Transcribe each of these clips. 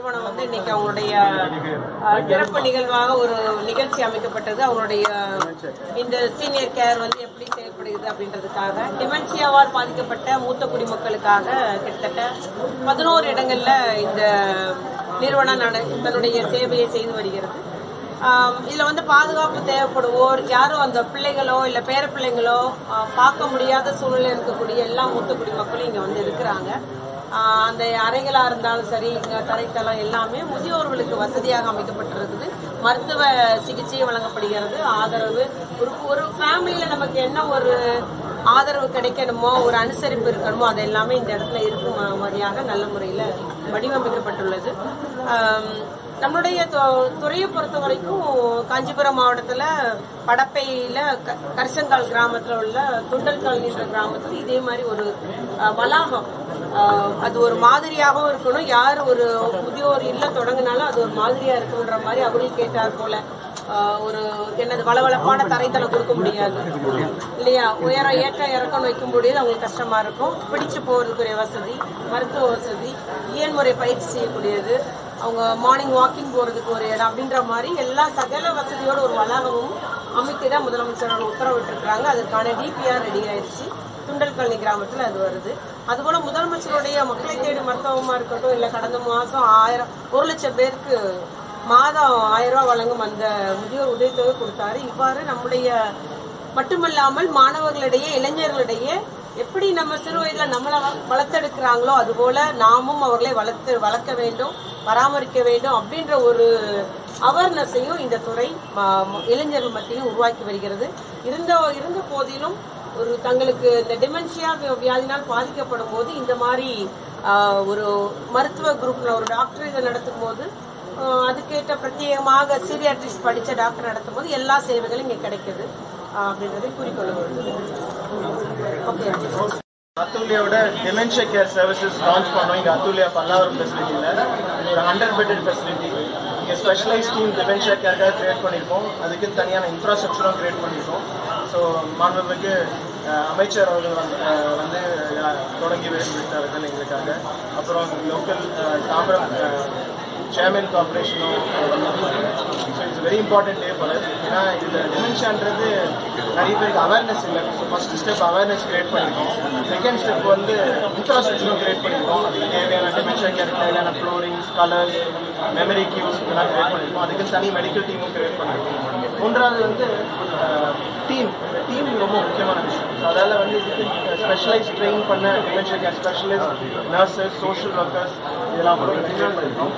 நிறுவனம் வந்து இன்னைக்கு அவங்களுடைய அஹ், சிறப்பு நிகழ்வாக ஒரு நிகழ்ச்சி அமைக்கப்பட்டது அவங்களுடைய இந்த சீனியர் கேர் வந்து எப்படி செயல்படுகிறது அப்படின்றதுக்காக டிமென்ஷியாவால் பாதிக்கப்பட்ட மூத்த குடிமக்களுக்காக கிட்டத்தட்ட பதினோரு இடங்கள்ல இந்த நிறுவனம் நட- தன்னுடைய சேவையை செய்து வருகிறது ஆம், இதுல வந்து பாதுகாப்பு தேவைப்படுவோர் யாரும் அந்த பிள்ளைகளோ இல்ல பேர பிள்ளைங்களோ ஆ, பார்க்க முடியாத சூழ்நிலை இருக்கக்கூடிய எல்லா மூத்த குடிமக்களும் இங்க வந்து இருக்கிறாங்க ஆ, அந்த அறைகளா இருந்தாலும் சரி இங்க தரைத்தளம் எல்லாமே முதியோர்களுக்கு வசதியாக அமைக்கப்பட்டிருக்குது மருத்துவ சிகிச்சை வழங்கப்படுகிறது ஆதரவு ஒரு ஒரு ஃபேமிலியில நமக்கு என்ன ஒரு ஆதரவு கிடைக்கணுமோ ஒரு அனுசரிப்பு இருக்கணுமோ அது எல்லாமே இந்த இடத்துல இருக்கும் மா- மாதிரியாக நல்ல முறையில் வடிவமைக்கப்பட்டுள்ளது ஆம், நம்மளுடைய து- துறையை பொறுத்த வரைக்கும் காஞ்சிபுரம் மாவட்டத்தில் படப்பையில் க கரிசங்கால் கிராமத்தில் உள்ள துண்டல் காலனின்ற கிராமத்தில் இதே மாதிரி ஒரு அஹ், வளாகம் அஹ், அது ஒரு மாதிரியாகவும் இருக்கணும் யார் ஒரு முதியோர் இல்ல தொடங்கினாலும் அது ஒரு மாதிரியா இருக்கணுன்ற மாதிரி அவர்கள் கேட்டார் போல ஆஹ் ஒரு என்னது வளவளப்பான தரைத்தளம் கொடுக்க முடியாது இல்லையா உயர ஏற்ற இறக்கம் வைக்க முடியாது அவங்களுக்கு கஷ்டமா இருக்கும் பிடிச்சு போறதுக்குரிய வசதி மருத்துவ வசதி இயன்முறை பயிற்சி செய்யக்கூடியது அவங்க மார்னிங் வாக்கிங் போறதுக்கு ஒரு இடம் அப்படின்ற மாதிரி எல்லா சகல வசதியோட ஒரு வளாகமும் அமைத்திட முதலமைச்சர் உத்தரவிட்டிருக்கிறாங்க அதுக்கான டிபிஆர் ரெடி ஆயிடுச்சு துண்டல் கழனி கிராமத்தில் அது வருது அதுபோல முதலமைச்சருடைய மக்களை தேடி மருத்துவமா இருக்கட்டும் இல்ல கடந்த மாசம் ஆயிரம் ஒரு லட்சம் பேருக்கு மாதம் ஆயிரம் ரூபாய் வழங்கும் அந்த முதியோர் உதவித்தொகை கொடுத்தாரு இவ்வாறு நம்முடைய மட்டுமல்லாமல் மாணவர்களிடையே இளைஞர்களிடையே எப்படி நம்ம சிறு வயதுல நம்மளை வ- வளர்த்தெடுக்கிறாங்களோ அதுபோல நாமும் அவர்களை வளர்த்து வளர்க்க வேண்டும் பராமரிக்க வேண்டும் அப்படின்ற ஒரு அவேர்னஸையும் இந்த துறை ம- ம- இளைஞர்கள் மத்தியிலும் உருவாக்கி வருகிறது இருந்த இருந்த போதிலும் ஒரு தங்களுக்கு இந்த டிமென்ஷியா வியாதினால் பாதிக்கப்படும் போது இந்த மாதிரி ஆஹ், ஒரு மருத்துவ குரூப்ல ஒரு டாக்டர் இதை நடத்தும் போது ஆஹ், அதுக்கேற்ற பிரத்யேகமாக சீரியாட்ரிஸ்ட் படிச்ச டாக்டர் நடத்தும் போது எல்லா சேவைகளும் இங்க கிடைக்குது ஆஹ், அப்படின்றதை கூறிக்கொள்ள ஓகே அத்துல்யாவோட டெமென்ஷியா கேர் சர்வீசஸ் லான்ச் பண்ணோம் இங்கே அத்துல்யா பல்லாவரம் ஃபெசிலிட்டியில் இது ஒரு ஹண்ட்ரட் பெட்டட் ஃபெசிலிட்டி இங்கே ஸ்பெஷலைஸ் டீம் டெமென்ஷியா கேருக்காக கிரியேட் பண்ணியிருக்கோம் அதுக்கு தனியான இன்ஃப்ராஸ்ட்ரக்சரும் கிரியேட் பண்ணியிருக்கோம் ஸோ மாண்புமிகு அஹ், அமைச்சர் அவர்கள் வந்து அஹ், வந்து அஹ், தொடங்கி வைத்தார்கள் எங்களுக்காக அப்புறம் லோக்கல் தாம்பரம் சேர்மன் கார்பரேஷனும் so it's very important day for us ஏன்னா இந்த டெமென்ஷியான்றது நிறைய பேருக்கு அவேர்னஸ் இல்லை so first step awareness create பண்ணியிருக்கோம் செகண்ட் ஸ்டெப் வந்து இன்ஃப்ராஸ்ட்ரக்சரும் கிரியேட் பண்ணியிருக்கோம் அதுக்கு தேவையான டெமென்ஷியா கேருக்கு தேவையான ஃப்ளோரிங்ஸ் கலர்ஸ் மெமரி கியூஸ் இதெல்லாம் கிரியேட் பண்ணியிருக்கோம் அதுக்கு தனி மெடிக்கல் டீமும் கிரியேட் பண்ணியிருக்கோம் மூன்றாவது வந்து டீம் டீம் ரொம்ப முக்கியமான விஷயம் ஸோ அதால் வந்து இதுக்கு ஸ்பெஷலைஸ் ட்ரெயின் பண்ண dementia care specialist nurses social workers இதெல்லாம் கூட ட்ரெயின் பண்ணியிருக்கோம்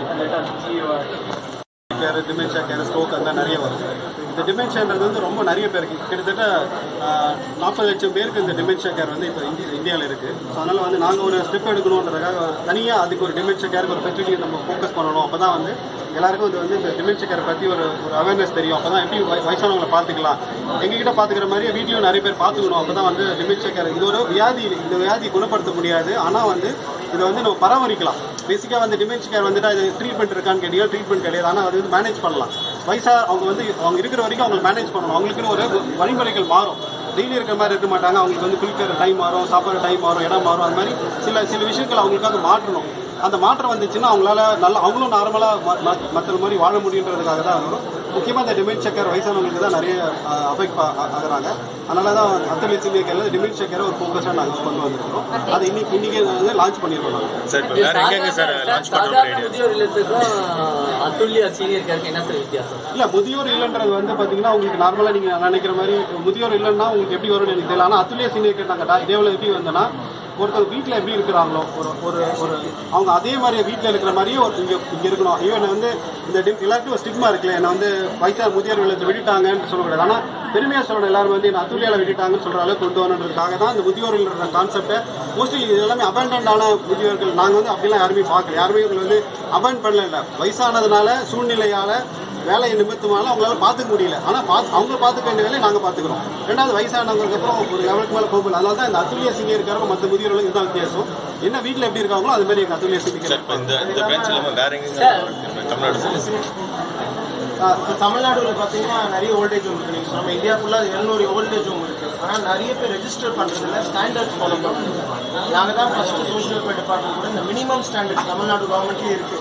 கேர் டிமென்ஷியா கேர் ஸ்ட்ரோக் அந்த நிறைய வருது இந்த டிமென்ஷியான்றது வந்து ரொம்ப நிறைய பேருக்கு கிட்டத்தட்ட நாற்பது லட்சம் பேருக்கு இந்த டிமென்ஷியா கேர் வந்து இப்போ இந்திய இந்தியாவில் இருக்குது ஸோ அதனால் வந்து நாங்கள் ஒரு ஸ்டெப் எடுக்கணுன்றதுக்காக தனியாக அதுக்கு ஒரு டிமென்ஷியா கேருக்கு ஒரு ஃபெசிலிட்டி நம்ம ஃபோக்கஸ் பண்ணணும் அப்போ தான் வந்து எல்லாருக்கும் இது வந்து இந்த டிமென்ஷியா கேர் பற்றி ஒரு ஒரு அவேர்னஸ் தெரியும் அப்போ தான் எப்படி வய- வயசானவங்களை பார்த்துக்கலாம் எங்ககிட்ட பார்த்துக்கிற மாதிரியே வீட்லையும் நிறைய பேர் பார்த்துக்கணும் அப்போ தான் வந்து டிமென்ஷியா கேர் இது ஒரு வியாதி இந்த வியாதி குணப்படுத்த முடியாது ஆனால் வந்து இதை வந்து நம்ம பராமரிக்கலாம் பேசிக்காக வந்து டிமென்ஷியா கேர் வந்துட்டு அது ட்ரீட்மெண்ட் இருக்கான்னு கேட்டீங்கன்னா ட்ரீட்மெண்ட் கிடையாது ஆனால் அது வந்து மேனேஜ் பண்ணலாம் வயசா அவங்க வந்து அவங்க இருக்கிற வரைக்கும் அவங்க மேனேஜ் பண்ணணும் அவங்களுக்குன்னு ஒரு வழிமுறைகள் மாறும் டெய்லி இருக்கிற மாதிரி இருக்க மாட்டாங்க அவங்களுக்கு வந்து குளிக்கிற டைம் மாறும் சாப்பாடு டைம் மாறும் இடம் மாறும் அது மாதிரி சில சில விஷயங்கள் அவங்களுக்காக மாற்றணும் அந்த மாற்றம் வந்துச்சுன்னா அவங்களால நல்லா அவங்களும் நார்மலாக மற்ற மாதிரி வாழ முடியுன்றதுக்காக தான் வரும் முக்கியமாக இந்த டிமென்ஷியா கேர் வயசானவங்களுக்கு தான் நிறைய அஃபெக்ட் ஆகுறாங்க அதனால தான் அத்தனை சிந்தியக்கில் டிமென்ஷியா கேர் ஒரு ஃபோக்கஸாக நாங்கள் கொண்டு வந்திருக்கிறோம் அது இன்னைக்கு இன்னைக்கு வந்து லான்ச் பண்ணியிருக்கோம் நாங்கள் சார் இப்போ வேற எங்கெங்க சார் லான்ச் பண்ணுற சாதாரண ஐடியா முதியோர் இல்லத்துக்கும் அத்துல்யா சீனியர் கேருக்கு என்ன சார் வித்தியாசம் இல்ல முதியோர் இல்லைன்றது வந்து பாத்தீங்கன்னா உங்களுக்கு நார்மலா நீங்க நினைக்கிற மாதிரி முதியோர் இல்லைன்னா உங்களுக்கு எப்படி வரும்னு எனக்கு தெரியல ஆனா அத்துலேயே சீனியர் கேட்டாங்க இதேவில் எப்படி வந்தேன்னா ஒருத்தர் வீட்டில் எப்படி இருக்கிறாங்களோ ஒரு ஒரு ஒரு அவங்க அதே மாதிரி வீட்டில் இருக்கிற மாதிரியே ஒரு இங்கே இங்கே இருக்கணும் ஈவன் வந்து இந்த டி- எல்லாருக்கும் ஒரு ஸ்டிக்மா இருக்குல்ல என்னை வந்து வயசான முதியோர் இல்லத்தை விட்டுட்டாங்கன்னு சொல்லக்கூடாது ஆனால் பெருமையாக சொல்லணும் எல்லாரும் வந்து என்ன அத்துலியாவில் விட்டுட்டாங்கன்னு சொல்கிற அளவுக்கு கொண்டு வரணுன்றதுக்காக தான் இந்த முதியோர் இல்லைன்ற கான்செப்டை மோஸ்ட்லி இது எல்லாமே அபேண்டன்டான முதியோர்கள் நாங்கள் வந்து அப்படிலாம் யாருமே பார்க்கல யாருமே இவங்களை வந்து அபேண்ட் பண்ணல இல்லை வயசானதுனால சூழ்நிலையால் வேலையை நிமித்தமால அவங்களால பார்த்துக்க முடியல ஆனால் பார்த்து அவங்க பார்த்துக்க வேண்டிய வேலையை நாங்கள் பார்த்துக்கிறோம் ரெண்டாவது வயசானவங்களுக்கு அப்புறம் ஒரு லெவலுக்கு மேலே போகல அதனால தான் இந்த அத்துலிய சிங்கர் இருக்காரோ மற்ற முதியோர்களுக்கு இதுதான் வித்தியாசம் என்ன வீட்டில் எப்படி இருக்காங்களோ அது மாதிரி எங்கள் அத்துலிய சார் சிங்கர் இப்போ இந்த இந்த பிரான்ச் இல்லாமல் வேற எங்கெங்க தமிழ்நாடு சார் இப்போ தமிழ்நாடுல பார்த்தீங்கன்னா நிறைய ஓல்டேஜ் ஹோம் இருக்கு நீங்கள் நம்ம இந்தியா ஃபுல்லாக எழுநூறு ஓல்டேஜ் ஹோம் இருக்கு ஆனால் நிறைய பேர் ரெஜிஸ்டர் பண்ணுறதுல ஸ்டாண்டர்ட் ஃபாலோ பண்ணுறோம் நாங்கள் தான் ஃபர்ஸ்ட் சோஷியல் வெல்ஃபேர் டிபார்ட்மெண்ட் கூட இந்த மினிமம் ஸ்டாண்டர்ட் தமிழ்நாடு கவர்மெண்ட்லேயே இருக்கு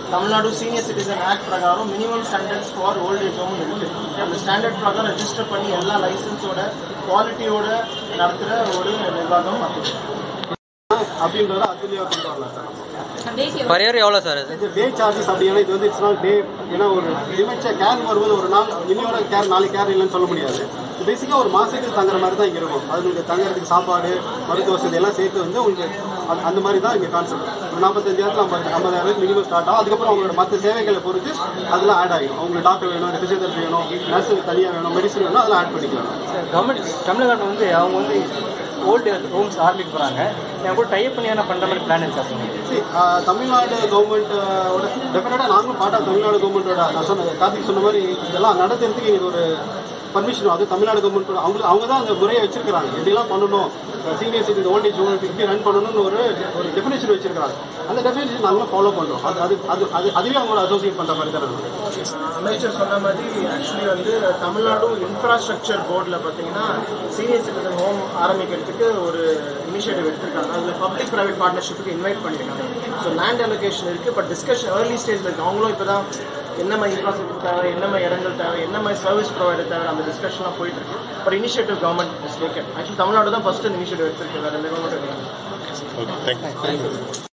தமிழ்நாடு சீனியர் சிட்டிசன் ஆக்ட் பிரகாரம் minimum standards for old age home இருக்கு அந்த ஸ்டாண்டர்ட் பிரகாரம் ரெஜிஸ்டர் பண்ணி எல்லா லைசன்ஸோட குவாலிட்டியோட நடத்துகிற ஒரு நிர்வாகம் அது அப்படின்றத அதுலேயே கொண்டு வரலாம் சார் பர் இயர் எவ்வளோ சார் இது இது டே சார்ஜஸ் அப்படின்னா இது வந்து இட்ஸ் நாட் டே ஏன்னா ஒரு டிமென்ஷியா கேர் வரும்போது ஒரு நாள் இன்னையோட கேர் நாளைக்கு கேர் இல்லைன்னு சொல்ல முடியாது பேசிக்காக ஒரு மாதத்துக்கு தங்குற மாதிரி தான் இங்கே இருக்கும் அது உங்களுக்கு தங்குறதுக்கு சாப்பாடு மருத்துவ வசதி எல்லாம் சேர்த்து வந்து உங்களுக்கு அந்த- அந்த மாதிரி தான் இங்கே கான்செப்ட் ஒரு நாற்பத்தஞ்சாயிரத்துல ஐம்பது ஐம்பதாயிரம் மினிமம் ஸ்டார்ட் ஆகும் அதுக்கப்புறம் அவங்களோட மற்ற சேவைகளை பொறுத்து அதெல்லாம் ஆட் ஆகிடும் அவங்களுக்கு டாக்டர் வேணும் ஃபிசியோதெரபி வேணும் நர்ஸுக்கு தனியாக வேணும் மெடிசன் வேணும் அதெல்லாம் ஆட் பண்ணிக்கலாம் கவர்மெண்ட் தமிழ்நாடு வந்து அவங்க வந்து ஓல்டு ஹோம்ஸ் ஆரம்பிக்க போகிறாங்க என் கூட டைப் பண்ணி என்ன பண்ணுற மாதிரி பிளான் இருக்கா சார் See, ஆஹ், தமிழ்நாடு கவர்மெண்ட்டோட டெஃபினட்டாக நாங்களும் பார்ட்டா தமிழ்நாடு கவர்மெண்ட்டோட நான் சொன்ன கார்த்திக் சொன்ன மாதிரி இதெல்லாம் நடத்துறதுக்கு இது ஒரு பர்மிஷன் அது தமிழ்நாடு கவர்மெண்ட் அவங்க அவங்க தான் அந்த முறையை வச்சிருக்காங்க எப்படிலாம் பண்ணணும் சீனியர் சிட்டிசன் ஓல்டேஜ் ஹோம் இப்படி ரன் பண்ணணும்னு ஒரு ஒரு டெஃபினேஷன் வச்சிருக்காங்க அந்த டெஃபினேஷன் நாங்களும் ஃபாலோ பண்ணுறோம் அது அது அது அது அதுவே அவங்களோட அசோசியேட் பண்ணுற மாதிரி தான் இருக்கு. அமைச்சர் சொன்ன மாதிரி ஆக்சுவலி வந்து தமிழ்நாடு இன்ஃப்ராஸ்ட்ரக்சர் போர்டில் பார்த்தீங்கன்னா சீனியர் சிட்டிசன் ஹோம் ஆரம்பிக்கிறதுக்கு ஒரு இனிஷியேட்டிவ் எடுத்திருக்காங்க அதில் பப்ளிக் ப்ரைவேட் பார்ட்னர்ஷிப்புக்கு இன்வைட் பண்ணியிருக்காங்க ஸோ லேண்ட் அலோகேஷன் இருக்குது பட் டிஸ்கஷன் ஏர்லி ஸ்டேஜில் இருக்குது அவங்களும் இப்போ தான் என்ன மாதிரி இன்ஃப்ராஸ்ட்ரக்சர் தேவை என்ன மாதிரி இடங்கள் தேவை என்ன மாதிரி சர்வீஸ் ப்ரொவைடர் தேவை அந்த டிஸ்கஷன்லாம் போயிட்டு இருக்கு but initiative government is taken actually Tamil Nadu தான் ஃபர்ஸ்ட் இனிஷியேட்டிவ் எடுத்திருக்கு வேறு எந்த கவர்மெண்ட் இல்லை okay thank you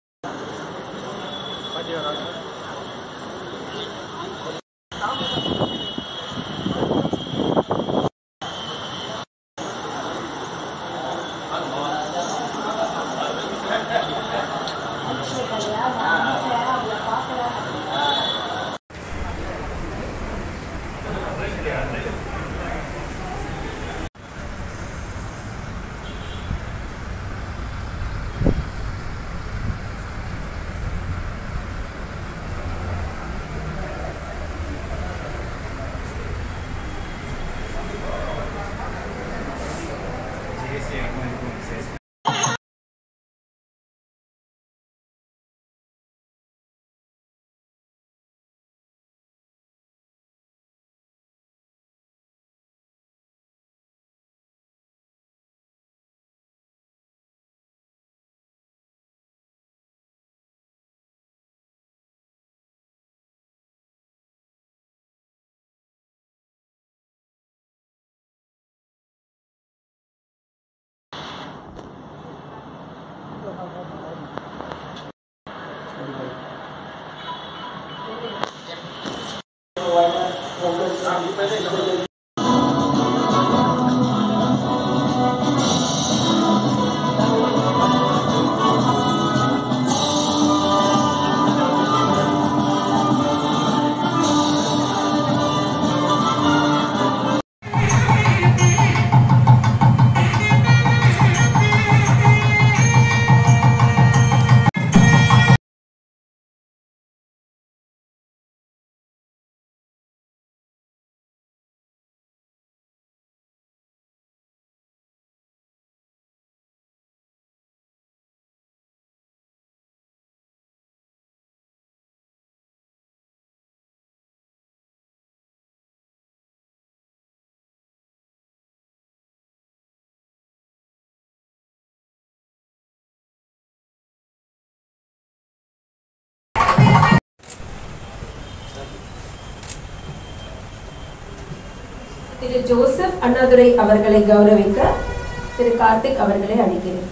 Thiru Joseph Annadurai அவர்களை கௌரவிக்க திரு கார்த்திக் அவர்களை அழைக்கிறேன்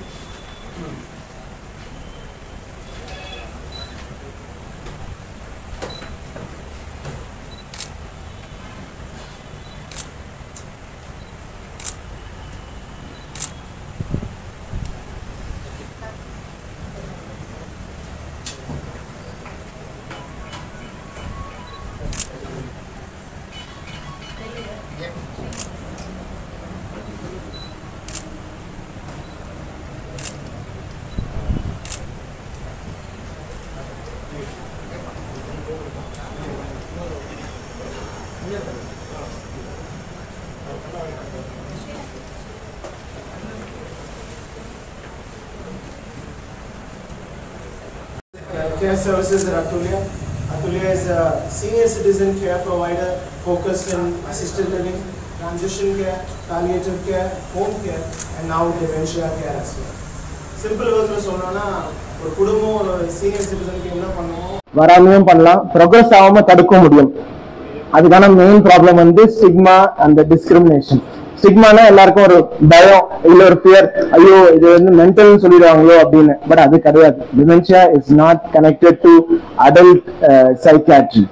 care services at Atulya. Atulya is a senior citizen care provider focused in assisted living, transition care, palliative care, home care, and now dementia care as well. Simple வேர்ட்ஸில் சொல்லணும்னா ஒரு குடும்பம் ஒரு senior சிட்டிசனுக்கு என்ன பண்ணுவோம் வராமையும் பண்ணலாம் ப்ரோக்ரஸ் ஆகாம தடுக்க முடியும் அதுக்கான மெயின் ப்ராப்ளம் வந்து ஸ்டிக்மா அந்த டிஸ்கிரிமினேஷன் ஸ்டிக்மானா எல்லாருக்கும் ஒரு பயம் இல்ல ஒரு ஃபியர் ஐயோ இது வந்து மென்டல்னு சொல்லிடுவாங்களோ அப்படின்னு பட் அது கிடையாது dementia is not connected to adult psychiatry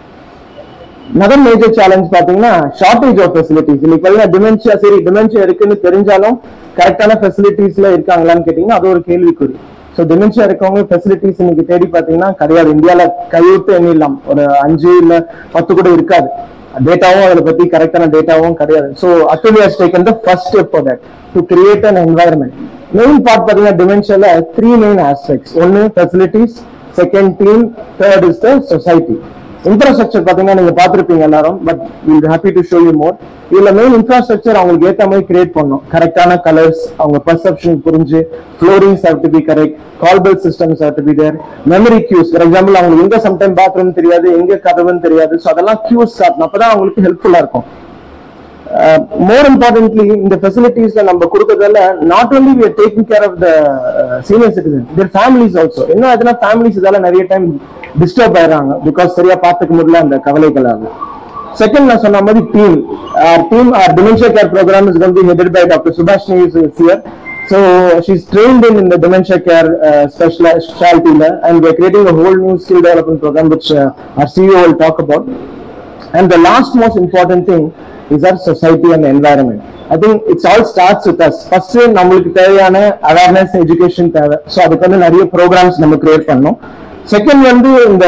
another major challenge பாத்தீங்கன்னா ஷார்டேஜ் ஆஃப் ஃபெசிலிட்டிஸ் இன்னைக்கு பார்த்தீங்கன்னா டிமென்ஷியா சரி டிமென்ஷியா இருக்குன்னு தெரிஞ்சாலும் கரெக்டான ஃபெசிலிட்டிஸ்ல இருக்காங்களான்னு கேட்டீங்கன்னா அது ஒரு கேள்விக்குறி ஸோ டிமென்ஷியா இருக்கவங்க ஃபெசிலிட்டிஸ் இன்னைக்கு தேடி பாத்தீங்கன்னா கிடையாது இந்தியால கைவிட்டு எண்ணிடலாம் ஒரு அஞ்சு இல்ல பத்து கூட இருக்காது டேட்டாவும் அதை பத்தி கரெக்டான டேட்டாவும் கிடையாது so Athulya's taken the first step for that to create an environment main part பாத்தீங்கன்னா டிமென்ஷியால த்ரீ மெயின் ஆஸ்பெக்ட்ஸ் ஒன்னு facilities second team third is the society infrastructure பாத்தீங்கன்னா நீங்க பாத்திருப்பீங்க எல்லாரும் but will happy to show you more இதுல main infrastructure அவங்களுக்கு ஏத்த மாதிரி கிரியேட் பண்ணும் கரெக்டான கலர்ஸ் அவங்க பர்செப்ஷன் புரிஞ்சு floorings how to be correct call bell systems how to be their memory cues for example அவங்களுக்கு எங்க சம்டைம் பாத்ரூம் தெரியாது எங்க கதவுன்னு தெரியாது ஸோ அதெல்லாம் கியூஸ் காட்டணும் அப்பதான் அவங்களுக்கு ஹெல்ப்ஃபுல்லா இருக்கும் மோர் இம்பார்ட்டன்ட்லி இந்த ஃபெசிலிட்டிஸ்ல நம்ம கொடுக்கறதால not only we are taking care of the senior citizen their families also என்ன ஆகுதுன்னா ஃபேமிலிஸ் இதால நிறைய டைம் டிஸ்டர்ப் ஆயிடுறாங்க பிகாஸ் சரியா பார்த்துக்க முடியல அந்த கவலைகளாக செகண்ட் நான் சொன்ன மாதிரி team team are dementia care program is going to be headed by doctor Subhashini is here so she's trained in, in the dementia care uh, specialty and we're creating a whole new skill development program which uh, our CEO will talk about and the last most important thing is our society and the environment. I think it's all starts with us. First நம்மளுக்கு தேவையான awareness education தேவை so அதுக்கு வந்து நிறைய programs நம்ம create பண்ணோம் second வந்து இந்த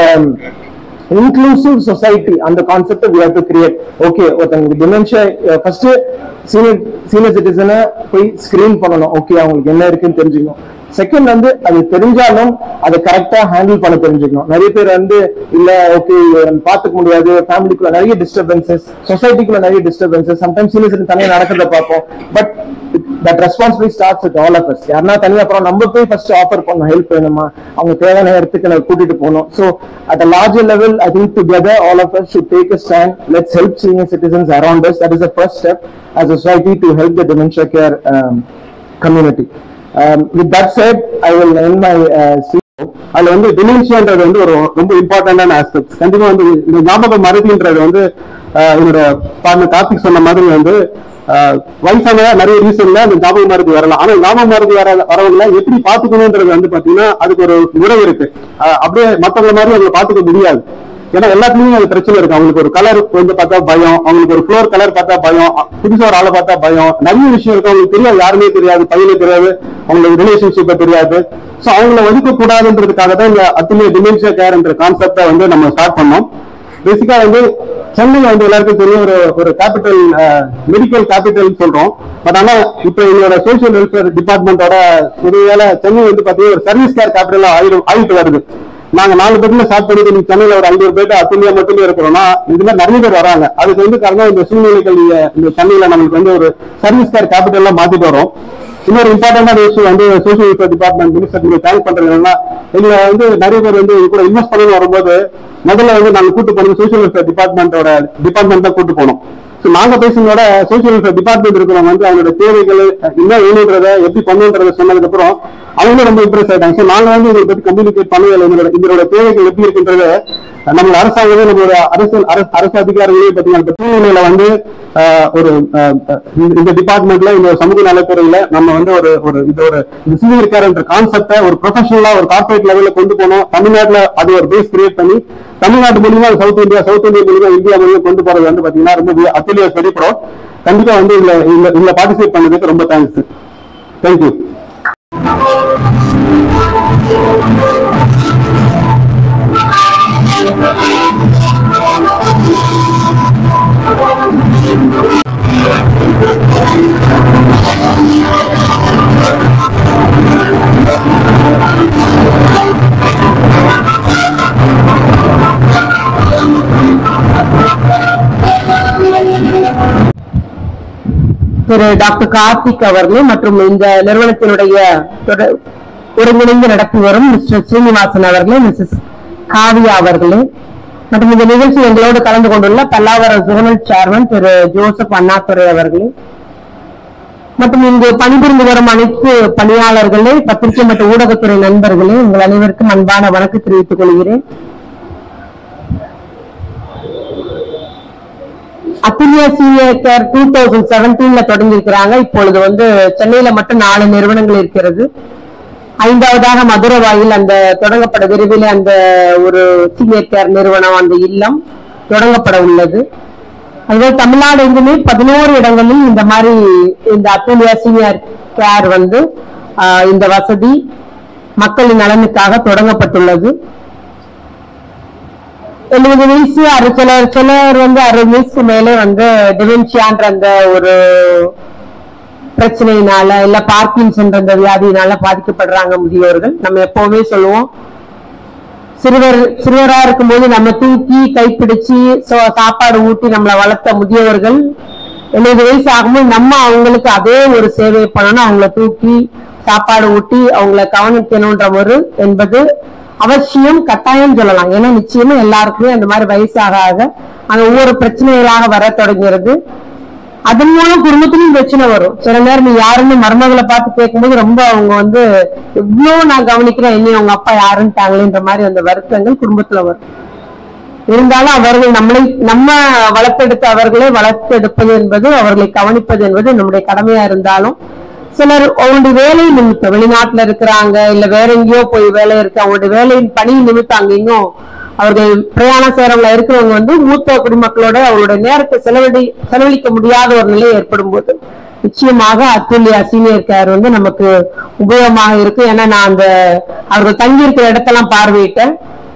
இன்க்ளூசிவ் சொசைட்டி அந்த concept we have to create okay ஒருத்தவங்களுக்கு டிமென்ஷியா ஃபர்ஸ்ட் சீனியர் சீனியர் சிட்டிசனை போய் ஸ்கிரீன் பண்ணணும் ஓகே அவங்களுக்கு என்ன இருக்குன்னு தெரிஞ்சுக்கணும் செகண்ட் வந்து அது தெரிஞ்சாலும் அதை கரெக்டா ஹேண்டில் பண்ண தெரிஞ்சுக்கணும் நிறைய பேர் வந்து இல்ல ஓகே பாத்துக்க முடியாது ஃபேமிலிக்குள்ள நிறைய டிஸ்டர்பன்சஸ் சொசைட்டிக்குள்ள நிறைய டிஸ்டர்பன்சஸ் சம்டைம்ஸ் சீனியர் தனியா நடக்கிறத பார்ப்போம் but that responsibility starts with all of us யாருன்னா தனியா அப்புறம் நம்ம போய் ஃபர்ஸ்ட் ஆஃபர் பண்ணணும் ஹெல்ப் வேணுமா அவங்க தேவையான இடத்துக்கு நம்ம கூட்டிட்டு போகணும் so at a larger level I think together all of us should take a stand let's help senior citizens around us that is the first step as a society to help the dementia care um, community. Um, with that said, I will end my uh, speech. அதுல வந்து டிமென்ஷியான்றது வந்து ஒரு ரொம்ப இம்பார்ட்டன்டான aspect கண்டிப்பா வந்து இந்த ஞாபக மறதின்றது வந்து ஆஹ், என்னோட பார்ட்னர் கார்த்திக் சொன்ன மாதிரி வந்து ஆஹ், வயசான நிறைய ரீசன்ல அந்த ஞாபக மறதி வரலாம் ஆனா ஞாபக மறதி வர வரவங்கள எப்படி பாத்துக்கணும்ன்றது வந்து பாத்தீங்கன்னா அதுக்கு ஒரு முறை இருக்கு ஆஹ், அப்படியே மத்தவங்க மாதிரி அவங்களை பாத்துக்க முடியாது ஏன்னா எல்லாத்துலயும் அது பிரச்சனை இருக்கு அவங்களுக்கு ஒரு கலர் வந்து பார்த்தா பயம் அவங்களுக்கு ஒரு ஃப்ளோர் கலர் பார்த்தா பயம் புதுசா ஒரு ஆளை பார்த்தா பயம் நிறைய விஷயம் இருக்கு அவங்களுக்கு தெரியாது யாருமே தெரியாது பையனே தெரியாது அவங்களுக்கு ரிலேஷன்ஷிப்பை தெரியாது சோ அவங்கள ஒதுக்க கூடாதுன்றதுக்காக தான் இந்த அத்துலிய டிமென்ஷியா கேர்ன்ற கான்செப்டை வந்து நம்ம ஸ்டார்ட் பண்ணோம் பேசிக்கா வந்து சென்னை வந்து எல்லாருக்கும் தெரியும் ஒரு ஒரு கேபிட்டல் மெடிக்கல் கேபிட்டல் சொல்றோம் பட் ஆனா இப்ப எங்களோட சோசியல் வெல்ஃபேர் டிபார்ட்மெண்டோட ஒருவேளை சென்னை வந்து பாத்தீங்கன்னா ஒரு சர்வீஸ் கேர் கேபிட்டல் ஆயிட்டு வருது நாங்க நாலு பேர்ல ஸ்டார்ட் பண்ணிட்டு நீங்க சென்னையில ஒரு ஐநூறு பேர் அத்துலியா மட்டுமே இருக்கிறோம்னா இது மாதிரி நிறைய பேர் வராங்க அதுக்கு வந்து காரணம் இந்த சூழ்நிலைகள் இங்க- இந்த சென்னையில நம்மளுக்கு வந்து ஒரு சர்வீஸ் கேர் கேபிட்டல் மாத்திட்டு வரோம் இன்னொரு இம்பார்ட்டன்டான விஷயம் வந்து சோசியல் வெல்ஃபேர் டிபார்ட்மெண்ட் மினிஸ்டர் நீங்க தேங்க் பண்றது என்னன்னா இதுல வந்து நிறைய பேர் வந்து இது கூட இன்வெஸ்ட் பண்ணி வரும்போது முதல்ல வந்து நாங்க கூட்டு போனது சோசியல் வெல்ஃபேர் டிபார்ட்மெண்டோட டிபார்ட்மெண்ட் தான் கூட்டு போனோம் So நாங்க பேசுனதோட சோசியல் வெல்ஃபேர் டிபார்ட்மெண்ட் இருக்கிறவங்க வந்து அவங்களோட தேவைகள் என்ன வேணுன்றத எப்படி பண்ணுன்றத சொன்னதுக்கு அப்புறம் அவங்களும் ரொம்ப இம்ப்ரெஸ் ஆயிட்டாங்க So நாங்க வந்து இதை பத்தி கம்யூனிகேட் பண்ணவே இல்லை எங்களோட இதோட தேவைகள் எப்படி இருக்குன்றத நம்ம அரசாங்கமே நம்மளோட அரசு அரசு அரசு அதிகாரிகளே பார்த்தீங்கன்னா இப்ப சூழ்நிலையில வந்து ஆஹ், ஒரு ஆஹ், இந்த- இந்த டிபார்ட்மெண்ட்ல இந்த ஒரு சமூக நலத்துறையில நம்ம வந்து ஒரு ஒரு இது ஒரு இந்த சீனியர் கேர்ன்ற கான்செப்டை ஒரு ப்ரொஃபஷனலா ஒரு கார்பரேட் லெவல்ல கொண்டு போனோம் தமிழ்நாட்டுல அது ஒரு பேஸ் கிரியேட் பண்ணி தமிழ்நாட்டு மூலியமா சவுத் இந்தியா சவுத் இந்தியா மூலியமா இந்தியா மூலியமா கொண்டு போறது வந்து பாத்தீங்கன்னா ரொம்ப அத்துலியா வெளிப்படும் கண்டிப்பா வந்து இதுல இதுல இதுல பார்ட்டிசிபேட் பண்ணதுக்கு ரொம்ப தேங்க்ஸ் தேங்க்யூ திரு டாக்டர் கார்த்திக் அவர்களே மற்றும் இந்த நிறுவனத்தினுடைய தொட- ஒருங்கிணைந்து நடத்தி வரும் மிஸ்டர் ஸ்ரீனிவாசன் அவர்களே மிஸ்ஸஸ் காவியா அவர்களே மற்றும் இந்த நிகழ்ச்சி எங்களோடு கலந்து கொண்டுள்ள பல்லாவரம் ஜோனல் சேர்மன் திரு ஜோசப் அண்ணாதுரை அவர்களே மற்றும் இங்கு பணிபுரிந்து வரும் அனைத்து பணியாளர்களே பத்திரிகை மற்றும் ஊடகத்துறை நண்பர்களே உங்கள் அனைவருக்கும் அன்பான வணக்கம் தெரிவித்துக் கொள்கிறேன் Athulya senior care two thousand செவன்டீன்ல தொடங்கியிருக்கிறாங்க இப்பொழுது வந்து சென்னையில மட்டும் நாலு நிறுவனங்கள் இருக்கிறது ஐந்தாவதாக மதுரவாயில் அந்த தொடங்கப்பட விரைவில் அந்த ஒரு சீனியர் கேர் நிறுவனம் அந்த இல்லம் தொடங்கப்பட உள்ளது அதுவே தமிழ்நாடு எங்குமே பதினோரு இடங்களில் இந்த மாதிரி இந்த அத்துலியா சீனியர் கேர் வந்து ஆஹ், இந்த வசதி மக்களின் நலனுக்காக தொடங்கப்பட்டுள்ளது எழுபது வயசு அறு சிலர் சிலர் வந்து அறுபது வயசுக்கு மேலே வந்து டிமென்ஷியான்ற அந்த ஒரு பிரச்சனையினால இல்ல பார்க்கின்சன் அந்த வியாதியினால பாதிக்கப்படுறாங்க முதியோர்கள் நம்ம எப்பவுமே சொல்லுவோம் சிறுவர் சிறுவரா இருக்கும்போது நம்ம தூக்கி கைப்பிடிச்சு சோ- சாப்பாடு ஊட்டி நம்மளை வளர்த்த முதியவர்கள் எழுபது வயசு ஆகும்போது நம்ம அவங்களுக்கு அதே ஒரு சேவையை பண்ணணும் அவங்கள தூக்கி சாப்பாடு ஊட்டி அவங்கள கவனிக்கணும்ன்ற ஒரு என்பது அவசியம் கட்டாயம் சொல்லலாம் ஏன்னா நிச்சயமா எல்லாருக்குமே அந்த மாதிரி வயசாக ஆக அந்த ஒவ்வொரு பிரச்சனைகளாக வர தொடங்கிறது அதன் மூலம் குடும்பத்திலும் பிரச்சனை வரும் சில நேரம் நீ யாருன்னு மருமகளை பார்த்து கேட்கும்போது ரொம்ப அவங்க வந்து எவ்வளவு நான் கவனிக்கிறேன் என்ன அவங்க அப்பா யாருன்ட்டாங்களேன்ற மாதிரி அந்த வருத்தங்கள் குடும்பத்துல வரும் இருந்தாலும் அவர்கள் நம்மளை நம்ம வளர்த்தெடுத்த அவர்களை வளர்த்தெடுப்பது என்பது அவர்களை கவனிப்பது என்பது நம்முடைய கடமையா இருந்தாலும் சிலர் அவங்களுடைய வேலை நிமித்தம் வெளிநாட்டுல இருக்கிறாங்க இல்ல வேற எங்கேயோ போய் வேலை இருக்கு அவங்களுடைய வேலையின் பணி நிமித்தம் அங்க இங்கும் அவர்கள் பிரயாணம் செய்யறவங்கள இருக்கிறவங்க வந்து மூத்த குடிமக்களோட அவங்களுடைய நேரத்தை செலவழி செலவழிக்க முடியாத ஒரு நிலை ஏற்படும் போது நிச்சயமாக அத்துல்யா சீனியர் கேர் வந்து நமக்கு உபயோகமாக இருக்கு ஏன்னா நான் அந்த அவர்கள் தங்கி இருக்கிற இடத்தெல்லாம் பார்வையிட்டேன்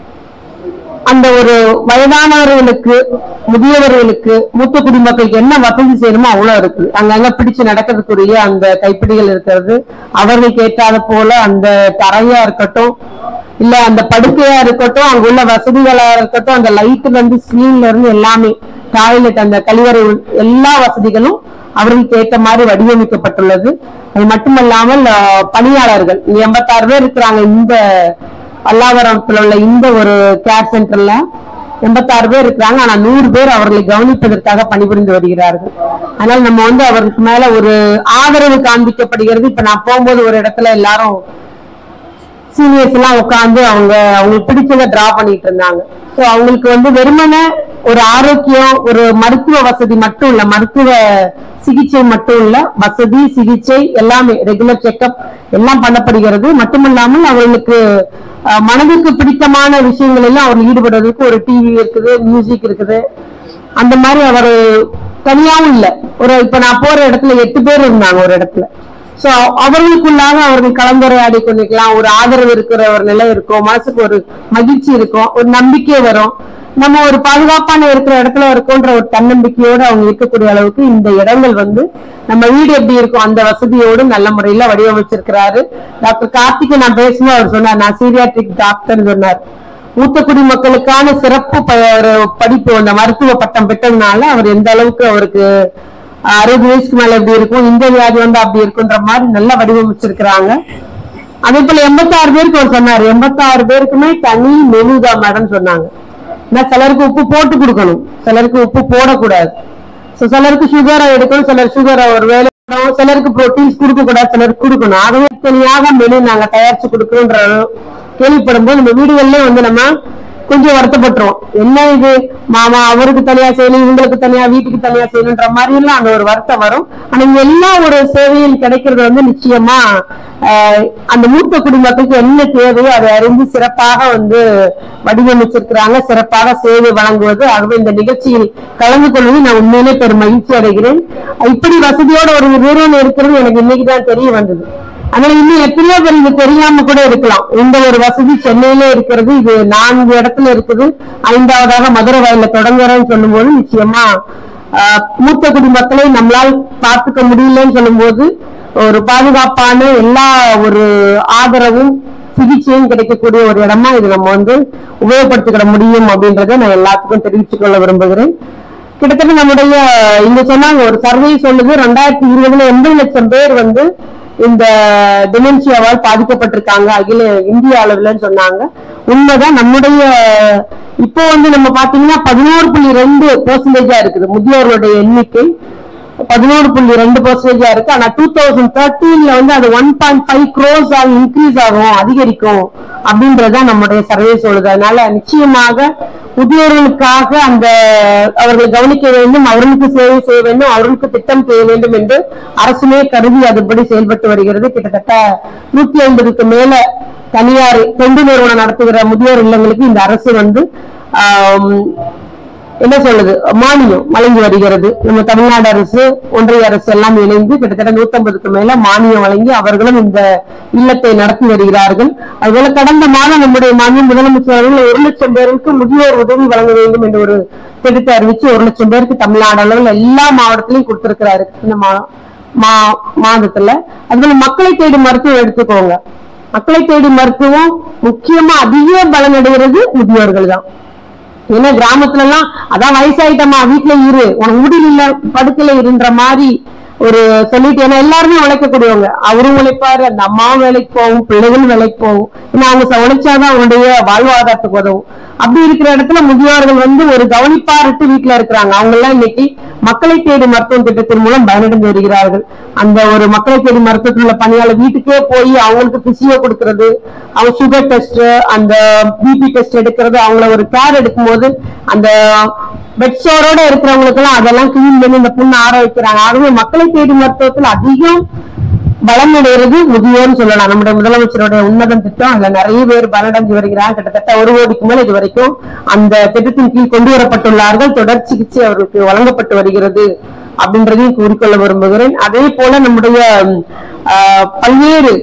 அந்த ஒரு வயதானவர்களுக்கு முதியவர்களுக்கு மூத்த குடிமக்களுக்கு என்ன வசதி செய்யணுமோ அவ்வளவு இருக்கு அங்கங்க பிடிச்சு நடக்கிறதுக்குரிய அந்த கைப்பிடிகள் இருக்கிறது அவர்களுக்கு ஏற்றாத போல அந்த தரையா இருக்கட்டும் இல்ல அந்த படுக்கையா இருக்கட்டும் அங்க உள்ள வசதிகளா இருக்கட்டும் அந்த லைட்ல இருந்து ஸ்கிரீன்ல இருந்து எல்லாமே டாய்லெட் அந்த கழிவறை உள்- எல்லா வசதிகளும் அவர்களுக்கு ஏற்ற மாதிரி வடிவமைக்கப்பட்டுள்ளது அது மட்டுமல்லாமல் அஹ், பணியாளர்கள் எண்பத்தாறு பேர் இருக்கிறாங்க இந்த பல்லாவரத்துல உள்ள இந்த ஒரு கேர் சென்டர்ல எண்பத்தாறு பேர் இருக்கிறாங்க ஆனா நூறு பேர் அவர்களை கவனிப்பதற்காக பணிபுரிந்து வருகிறார்கள் அதனால நம்ம வந்து அவருக்கு மேல ஒரு ஆதரவு காண்பிக்கப்படுகிறது இப்ப நான் போகும்போது ஒரு இடத்துல எல்லாரும் சீனியர்ஸ் எல்லாம் உட்கார்ந்து அவங்க அவங்களுக்கு பிடிச்சதை டிரா பண்ணிட்டு இருந்தாங்க சோ அவங்களுக்கு வந்து வெறுமனே ஒரு ஆரோக்கியம் ஒரு மருத்துவ வசதி மட்டும் இல்ல மருத்துவ சிகிச்சை மட்டும் இல்ல வசதி சிகிச்சை எல்லாமே ரெகுலர் செக்கப் எல்லாம் பண்ணப்படுகிறது மட்டுமல்லாமல் அவர்களுக்கு அஹ், மனதுக்கு பிடித்தமான விஷயங்கள் எல்லாம் அவர் ஈடுபடுறதுக்கு ஒரு டிவி இருக்குது மியூசிக் இருக்குது அந்த மாதிரி அவர் தனியாவும் இல்ல ஒரு இப்ப நான் போற இடத்துல எட்டு பேர் இருந்தாங்க ஒரு இடத்துல சோ அவர்களுக்குள்ளாக அவர்கள் கலந்துரையாடி கொண்டிருக்கலாம் ஒரு ஆதரவு இருக்கிற ஒரு நிலை இருக்கும் மனசுக்கு ஒரு மகிழ்ச்சி இருக்கும் ஒரு நம்பிக்கை வரும் நம்ம ஒரு பாதுகாப்பான இருக்கிற இடத்துல இருக்கோன்ற ஒரு தன்னம்பிக்கையோடு அவங்க இருக்கக்கூடிய அளவுக்கு இந்த இடங்கள் வந்து நம்ம வீடு எப்படி இருக்கும் அந்த வசதியோடு நல்ல முறையில வடிவமைச்சிருக்கிறாரு டாக்டர் கார்த்திகை நான் பேசும்போது அவர் சொன்னார் நான் சீரியாட்ரிக் டாக்டர் சொன்னார் மூத்த குடிமக்களுக்கான சிறப்பு ப- ஒரு படிப்பு அந்த மருத்துவ பட்டம் பெற்றதுனால அவர் எந்த அளவுக்கு அவருக்கு அறுபது வயசுக்கு மேல எப்படி இருக்கும் இந்த வியாதி வந்து அப்படி இருக்குன்ற மாதிரி நல்லா வடிவமைச்சிருக்கிறாங்க அதே போல எண்பத்தாறு பேருக்கு அவர் சொன்னாரு எண்பத்தாறு பேருக்குமே தனி மெனு தான் மேடம் சொன்னாங்க ஏன்னா சிலருக்கு உப்பு போட்டு கொடுக்கணும் சிலருக்கு உப்பு போடக்கூடாது So, சிலருக்கு சுகரை எடுக்கணும் சிலர் சுகரை ஒரு வேலை எடுக்கணும். சிலருக்கு புரோட்டீன்ஸ் கொடுக்க கூடாது சிலருக்கு கொடுக்கணும் ஆகவே தனியாக மெனு நாங்க தயாரிச்சு கொடுக்கணும்ன்ற கேள்விப்படும் போது நம்ம வீடுகள்லயே வந்து நம்ம கொஞ்சம் வருத்தப்பட்டுரும் என்ன இது மாமா அவருக்கு தனியா செய்யணும் இவங்களுக்கு தனியா வீட்டுக்கு தனியா செய்யணும்ன்ற மாதிரி எல்லாம் அந்த ஒரு வருத்தம் வரும் ஆனா இங்க எல்லா ஒரு சேவையும் கிடைக்கிறது வந்து நிச்சயமா ஆஹ், அந்த மூத்த குடிமக்களுக்கு என்ன தேவையோ அதை அறிந்து சிறப்பாக வந்து வடிவமைச்சிருக்கிறாங்க சிறப்பாக சேவை வழங்குவது ஆகவே இந்த நிகழ்ச்சியில் கலந்து கொள்வது நான் உண்மையிலே பெரும் மகிழ்ச்சி அடைகிறேன் இப்படி வசதியோட ஒரு நிறுவனம் இருக்கிறது எனக்கு இன்னைக்கு தான் தெரிய வந்தது அதனால இன்னும் எத்தனையோ பேர் இது தெரியாம கூட இருக்கலாம் இந்த ஒரு வசதி சென்னையிலே இருக்கிறது இது நான்கு இடத்துல இருக்குது ஐந்தாவதாக மதுரை வயல்ல தொடங்குறேன்னு சொல்லும்போது நிச்சயமா ஆஹ், மூத்த குடிமக்களை நம்மளால் பார்த்துக்க முடியலன்னு சொல்லும்போது ஒரு பாதுகாப்பான எல்லா ஒரு ஆதரவும் சிகிச்சையும் கிடைக்கக்கூடிய ஒரு இடமா இது நம்ம வந்து உபயோகப்படுத்திக்கிட முடியும் அப்படின்றத நான் எல்லாத்துக்கும் தெரிவித்துக் கொள்ள விரும்புகிறேன் கிட்டத்தட்ட நம்முடைய இங்க சொன்னாங்க ஒரு சர்வே சொல்லுது ரெண்டாயிரத்தி இருபதுல எண்பது லட்சம் பேர் வந்து இந்த டிமென்ஷியாவால் பாதிக்கப்பட்டிருக்காங்க அகில இந்திய அளவுலன்னு சொன்னாங்க உண்மைதான் நம்முடைய இப்போ வந்து நம்ம பாத்தீங்கன்னா பதினோரு புள்ளி ரெண்டு பெர்சன்டேஜா இருக்குது முதியோர்களுடைய எண்ணிக்கை பதினோரு புள்ளி ரெண்டு பர்சன்டேஜா இருக்கு ஆனா டூ தௌசண்ட் தேர்ட்டீன்ல வந்து அது ஒன் பாயிண்ட் ஃபைவ் க்ரோஸ் ஆகும் இன்க்ரீஸ் ஆகும் அதிகரிக்கும் அப்படின்றதுதான் நம்முடைய சர்வே சொல்லுது அதனால நிச்சயமாக முதியோர்களுக்காக அந்த அவர்கள் கவனிக்க வேண்டும் அவர்களுக்கு சேவை செய்ய வேண்டும் அவர்களுக்கு திட்டம் செய்ய வேண்டும் என்று அரசுமே கருதி அதுபடி செயல்பட்டு வருகிறது கிட்டத்தட்ட நூத்தி ஐம்பதுக்கு மேல தனியார் தொண்டு நிறுவனம் நடத்துகிற முதியோர் இல்லங்களுக்கு இந்த அரசு வந்து ஆம், என்ன சொல்லுது மானியம் வழங்கி வருகிறது நம்ம தமிழ்நாடு அரசு ஒன்றிய அரசு எல்லாம் இணைந்து கிட்டத்தட்ட 150 மேல மானியம் வழங்கி அவர்களும் இந்த இல்லத்தை நடத்தி வருகிறார்கள் அதுபோல கடந்த மாதம் நம்முடைய மாநில முதலமைச்சர் அவர்கள் ஒரு லட்சம் பேருக்கு முதியோர் உதவி வழங்க வேண்டும் என்ற ஒரு திட்டத்தை அறிவிச்சு ஒரு லட்சம் பேருக்கு தமிழ்நாடு அளவில் எல்லா மாவட்டத்திலையும் கொடுத்திருக்கிறாரு இந்த மா- மா- மாதத்துல அதுபோல மக்களை தேடி மருத்துவம் எடுத்துக்கோங்க மக்களை தேடி மருத்துவம் முக்கியமா அதிக பலனடைகிறது முதியோர்கள் தான் ஏன்னா கிராமத்துல எல்லாம் அதான் வயசாயிட்டமா வீட்டுல இரு உனக்கு முடியல இல்ல படுக்கல இருன்ற மாதிரி ஒரு சொல்லிட்டு ஏன்னா எல்லாருமே உழைக்கக்கூடியவங்க அவரும் உழைப்பாரு அந்த அம்மாவும் வேலைக்கு போகும் பிள்ளைகளும் வேலைக்கு போகும் ஏன்னா அவங்க ச- உழைச்சாதான் அவங்களுடைய வாழ்வாதாரத்துக்கு உதவும் அப்படி இருக்கிற இடத்துல முதியோர்கள் வந்து ஒரு கவனிப்பாரிட்டு வீட்டுல இருக்கிறாங்க அவங்க எல்லாம் இன்னைக்கு மக்களை தேடி மருத்துவம் திட்டத்தின் மூலம் பயனடைந்து வருகிறார்கள் அந்த ஒரு மக்களை தேடி மருத்துவத்தில் உள்ள பணியாளர் வீட்டுக்கே போய் அவங்களுக்கு பிசியோ கொடுக்கறது அவங்க சுகர் டெஸ்ட் அந்த பிபி டெஸ்ட் எடுக்கிறது அவங்கள ஒரு கேர் எடுக்கும்போது அந்த பெட்ஸோரோட இருக்கிறவங்களுக்கு எல்லாம் அதெல்லாம் கிளீன் பண்ணி இந்த புண்ணு ஆற வைக்கிறாங்க ஆகவே மக்களை தேடி மருத்துவத்தில் அதிகம் பலம் அடைகிறது முதியோர்னு சொல்லலாம் நம்முடைய முதலமைச்சருடைய உன்னதம் திட்டம் அதுல நிறைய பேர் பலனடைஞ்சு வருகிறாங்க கிட்டத்தட்ட ஒரு கோடிக்கு மேல இது வரைக்கும் அந்த திட்டத்தின் கீழ் கொண்டு வரப்பட்டுள்ளார்கள் தொடர் சிகிச்சை அவர்களுக்கு வழங்கப்பட்டு வருகிறது அப்படின்றதையும் கூறிக்கொள்ள விரும்புகிறேன் அதே போல நம்முடைய ம், ஆஹ், பல்வேறு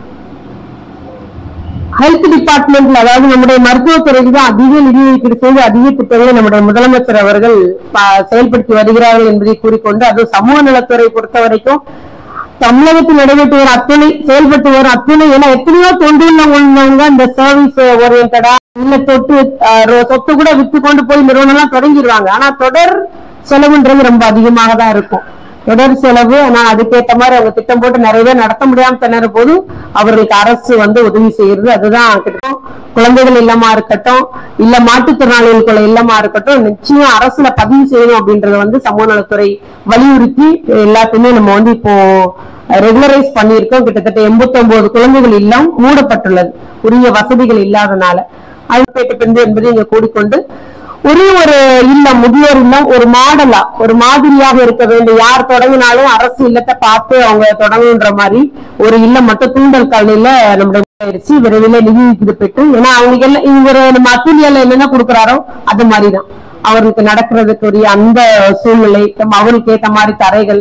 ஹெல்த் டிபார்ட்மெண்ட்ல அதாவது நம்முடைய மருத்துவத்துறைக்கு தான் அதிக நிதி ஒதுக்கீடு செய்து அதிக திட்டங்களை நம்முடைய முதலமைச்சர் அவர்கள் ப- செயல்படுத்தி வருகிறார்கள் என்பதை கூறிக்கொண்டு அது சமூக நலத்துறை பொறுத்த வரைக்கும் தமிழகத்தில் நடைபெற்று வரும் அத்தனை செயல்பட்டு வரும் அத்தனை ஏன்னா எத்தனையோ தொண்டுள்ள உள்ளவங்க இந்த சர்வீஸ் ஓரியன்டா இல்ல தொட்டு அஹ், ரொ- சொத்து கூட வித்து கொண்டு போய் நிறுவனம் எல்லாம் தொடங்கிடுவாங்க ஆனா தொடர் செலவுன்றது ரொம்ப அதிகமாக தான் இருக்கும் தொடர் செலவு ஆனா அதுக்கேத்த மாதிரி அவங்க திட்டம் போட்டு நிறைய பேர் நடத்த முடியாம திணற போது அவர்களுக்கு அரசு வந்து உதவி செய்யறது அதுதான் கிட்டத்தட்ட குழந்தைகள் இல்லமா இருக்கட்டும் இல்ல மாற்றுத்திறனாளிகளுக்குள்ள இல்லமா இருக்கட்டும் நிச்சயம் அரசுல பதிவு செய்யணும் அப்படின்றத வந்து சமூக நலத்துறை வலியுறுத்தி எல்லாத்தையுமே நம்ம வந்து இப்போ ரெகுலரைஸ் பண்ணியிருக்கோம் கிட்டத்தட்ட 89 குழந்தைகள் இல்லம் மூடப்பட்டுள்ளது உரிய வசதிகள் இல்லாதனால அழுப்பேட்டு பெண்டு என்பதை இங்க கூடிக்கொண்டு ஒரே ஒரு இல்லம் முதியோர் இல்லம் ஒரு மாடலா ஒரு மாதிரியாக இருக்க வேண்டும் யார் தொடங்கினாலும் அரசு இல்லத்தை பார்த்து அவங்க தொடங்குன்ற மாதிரி ஒரு இல்லம் மட்டும் தூண்டல் காலனியில நம்முடைய ஆயிடுச்சு விரைவில் நிதி இது பெற்று ஏன்னா அவங்களுக்கு எல்லாம் இவர் நம்ம அத்துலியால என்னென்ன கொடுக்குறாரோ அது மாதிரிதான் அவருக்கு நடக்கிறதுக்குரிய அந்த சூழ்நிலை நம்ம அவருக்கு ஏத்த மாதிரி தரைகள்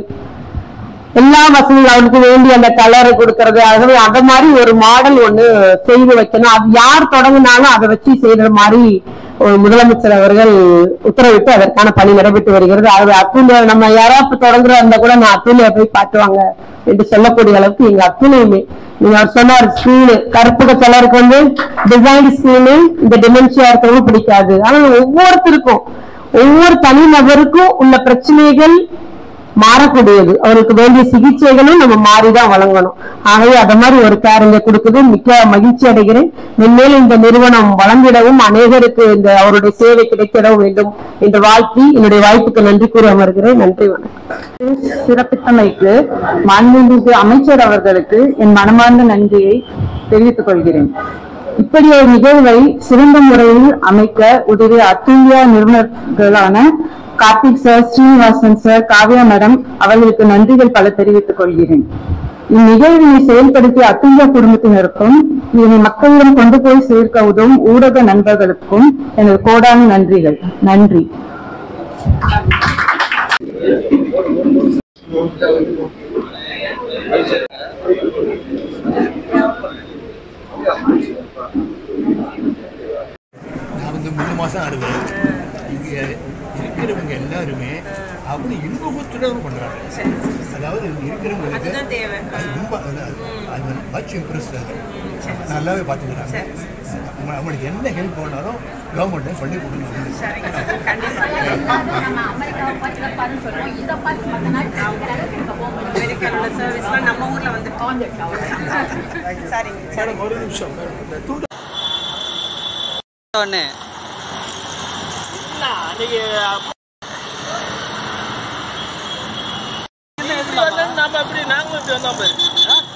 எல்லா வசதியும் அவனுக்கு வேண்டிய அந்த கலரை கொடுக்கறது ஆகவே அந்த மாதிரி ஒரு மாடல் ஒண்ணு செய்து வைக்கணும் அது யார் தொடங்கினாலும் அதை வச்சு செய்யற மாதிரி ஒரு முதலமைச்சர் அவர்கள் உத்தரவிட்டு அதற்கான பணி நடைபெற்று வருகிறது ஆகவே அத்துலியா நம்ம யாராவது தொடங்குற இருந்தா கூட நான் அத்துலியா போய் காட்டுவாங்க என்று சொல்லக்கூடிய அளவுக்கு எங்க அத்துணையுமே நீங்க அவர் சொன்னார் ஸ்கிரீனு கருப்புக சிலருக்கு வந்து டிசைன் ஸ்கிரீனு இந்த டிமென்ஷியா இருக்கிறவங்க பிடிக்காது ஆனா ஒவ்வொருத்தருக்கும் ஒவ்வொரு தனி நபருக்கும் உள்ள பிரச்சனைகள் மாறக்கூடியது அவருக்கு வேண்டிய சிகிச்சைகளும் நம்ம மாறிதான் வழங்கணும் ஆகவே அத மாதிரி ஒரு கேர் இங்க கொடுக்குது மிக்க மகிழ்ச்சி அடைகிறேன் மென்மேலும் இந்த நிறுவனம் வளர்ந்திடவும் அநேகருக்கு இந்த அவருடைய சேவை கிடைத்திடவும் வேண்டும் என்று வாழ்த்தி என்னுடைய வாய்ப்புக்கு நன்றி கூறி அமர்கிறேன் நன்றி வணக்கம் சிறப்பித்தமைக்கு மாண்புமிகு அமைச்சர் அவர்களுக்கு என் மனமார்ந்த நன்றியை தெரிவித்துக் கொள்கிறேன் இப்படி ஒரு நிகழ்வை சிறந்த முறையில் அமைக்க உதவிய அத்துல்யா நிறுவனர்களான Karthik sir Srinivasan sir Kavya madam அவர்களுக்கு நன்றிகள் பல தெரிவித்துக் கொள்கிறேன் இந்நிகழ்வினை செயல்படுத்திய அத்துல்யா குடும்பத்தினருக்கும் இதனை மக்களிடம் கொண்டு போய் சேர்க்க உதவும் ஊடக நண்பர்களுக்கும் எனது கோடான நன்றிகள் நன்றி நான் வந்து மூணு மாதம் ஆடுது இங்கே இருக்கிறவங்க எல்லாருமே அப்படி இன்பத்துடன் பண்ணுறாங்க அதாவது இங்க இருக்கிறவங்களுக்கு அதுதான் தேவை. அது ரொம்ப அது- அது மச் இம்ப்ரெஸ் நல்லாவே பார்த்துக்கிறாங்க அவங்களுக்கு என்ன ஹெல்ப் பண்ணாலும் கவர்மெண்ட்டை பண்ணி கொடுக்கணும் அமெரிக்காவோட சர்வீஸ்லாம் நம்ம ஊர்ல வந்து சரிங்க மேடம் ஒரு நிமிஷம் மேடம் இந்த துண்டு ஒன்று அன்னைக்கு வரலன்னு நாம எப்படி நாங்களும் இப்படி வந்தோம் பாரு